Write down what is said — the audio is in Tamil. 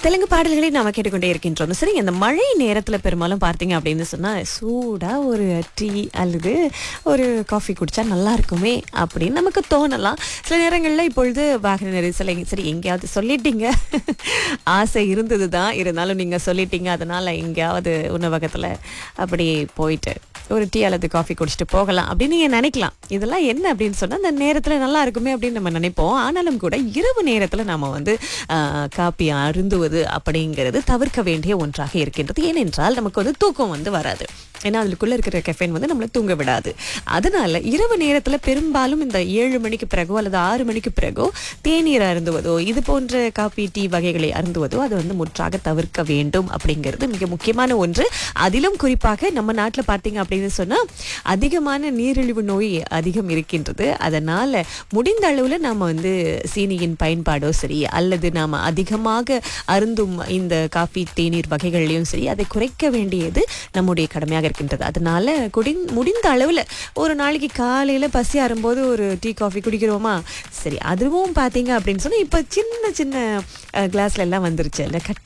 தெலுங்கு பாடல்களை நாம கேட்டுக்கொண்டே இருக்கின்றோம் சரி இந்த மழை நேரத்துல பெரும்பாலும் பார்த்தீங்க அப்படின்னு சொன்னா சூடா ஒரு டீ அல்லது ஒரு காஃபி குடிச்சா நல்லா இருக்குமே அப்படின்னு நமக்கு தோணலாம் சில நேரங்கள்ல இப்பொழுது வாகன நெரிசல் எங்க- சரி எங்கேயாவது சொல்லிட்டீங்க ஆசை இருந்தது தான் இருந்தாலும் நீங்க சொல்லிட்டீங்க அதனால எங்கேயாவது உணவகத்துல அப்படி போயிட்டு ஒரு டீ அல்லது காஃபி குடிச்சிட்டு போகலாம் அப்படின்னு நீங்க நினைக்கலாம் இதெல்லாம் என்ன அப்படின்னு சொன்னா அந்த நேரத்துல நல்லா இருக்குமே அப்படின்னு நம்ம நினைப்போம் ஆனாலும் கூட இரவு நேரத்துல நாம வந்து ஆஹ், காப்பி அருந்துவது அப்படிங்கிறது தவிர்க்க வேண்டிய ஒன்றாக இருக்கின்றது ஏனென்றால் நமக்கு வந்து தூக்கம் வந்து வராது ஏன்னா அதுக்குள்ள இருக்கிற கெஃபைன் வந்து நம்மளை தூங்க விடாது அதனால இரவு நேரத்துல பெரும்பாலும் இந்த ஏழு மணிக்கு பிறகோ அல்லது ஆறு மணிக்கு பிறகோ தேநீர் அருந்துவதோ இது போன்ற காபி டீ வகைகளை அருந்துவதோ அது வந்து முற்றாக தவிர்க்க வேண்டும் அப்படிங்கிறது மிக முக்கியமான ஒன்று அதிலும் குறிப்பாக நம்ம நாட்டுல பார்த்தீங்க அப்படின்னு சொன்னா அதிகமான நீரிழிவு நோய் அதிகம் இருக்கின்றது அதனால முடிந்த அளவுல நாம வந்து சீனியின் பயன்பாடோ சரி அல்லது நாம அதிகமாக அருந்தும் இந்த காஃபி தேநீர் வகைகள்லையும் சரி அதை குறைக்க வேண்டியது நம்முடைய கடமையாக இருக்கின்றது அதனால குடி முடிந்த அளவுல ஒரு நாளைக்கு காலையில பசி ஆறும்போது ஒரு டீ காஃபி குடிக்கிறோமா சரி அதுவும் பாத்தீங்க அப்படின்னு சொன்னா இப்ப சின்ன சின்ன கிளாஸ்ல எல்லாம் வந்துருச்சு இல்ல